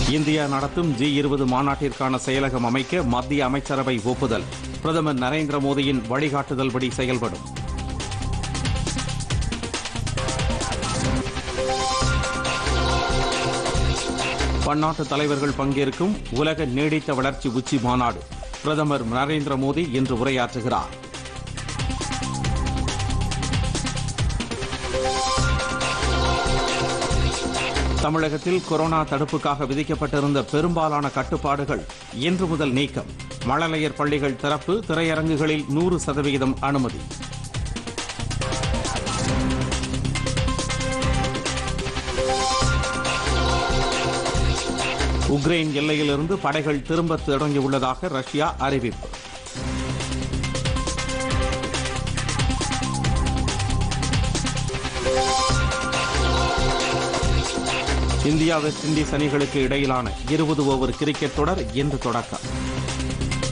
India நடத்தும் G இருபது மாநாட்டிற்கான செயலகம் அமைக்க மத்திய அமைச்சரவை ஒப்புதல் பிரதமர் நரேந்திர மோடியின் வழிகாட்டுதல்படி செயல்படும் பன்னாட்டு தலைவர்கள் பங்கேற்கும் உலக நீடித்த வளர்ச்சி உச்சி மாநாடு பிரதமர் நரேந்திர மோடி இன்று உரையாற்றுகிறார் தமிழகத்தில் கொரோனா தடுப்புக்காக விதிக்கப்பட்டிருந்த பெரும்பாலான கட்டுப்பாடுகள் இன்று முதல் நீக்கம் மழலையர் பள்ளிகள் திறப்பு திரையரங்குகளில் நூறு சதவிகிதம் அனுமதி உக்ரைன் எல்லையிலிருந்து படைகள் திரும்ப தொடங்கியுள்ளதாக ரஷ்யா அறிவிப்பு இந்தியா வெஸ்ட் இண்டீஸ் அணிகளுக்கு இடையிலான இருபது ஓவர் கிரிக்கெட் தொடர் இன்று தொடக்கம்